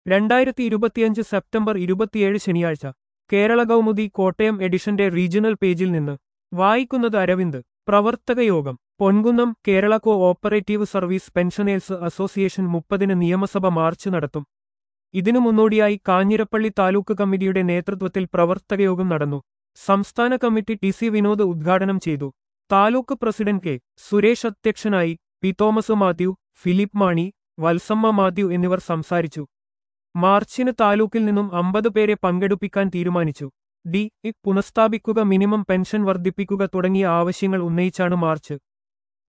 രണ്ടായിരത്തി ഇരുപത്തിയഞ്ച് സെപ്റ്റംബർ ഇരുപത്തിയേഴ് ശനിയാഴ്ച കേരള കൗമുദി കോട്ടയം എഡിഷന്റെ റീജിയണൽ പേജിൽ നിന്ന് വായിക്കുന്നത് അരവിന്ദ് പ്രവർത്തകയോഗം Ponkunnam Kerala cooperative service pensioners association മുപ്പതിന് നിയമസഭ മാർച്ച് നടത്തും ഇതിനു മുന്നോടിയായി കാഞ്ഞിരപ്പള്ളി താലൂക്ക് കമ്മിറ്റിയുടെ നേതൃത്വത്തിൽ പ്രവർത്തകയോഗം നടന്നു സംസ്ഥാന കമ്മിറ്റി ടി സി വിനോദ് ഉദ്ഘാടനം ചെയ്തു താലൂക്ക് പ്രസിഡന്റ് കെ സുരേഷ് അധ്യക്ഷനായി പി തോമസ് മാത്യു ഫിലിപ്പ് മാണി വത്സമ്മ മാത്യു എന്നിവർ സംസാരിച്ചു മാർച്ചിന് താലൂക്കിൽ നിന്നും അമ്പത് പേരെ പങ്കെടുപ്പിക്കാൻ തീരുമാനിച്ചു ഡി ഇ പുനഃസ്ഥാപിക്കുക മിനിമം പെൻഷൻ വർദ്ധിപ്പിക്കുക തുടങ്ങിയ ആവശ്യങ്ങൾ ഉന്നയിച്ചാണ് മാർച്ച്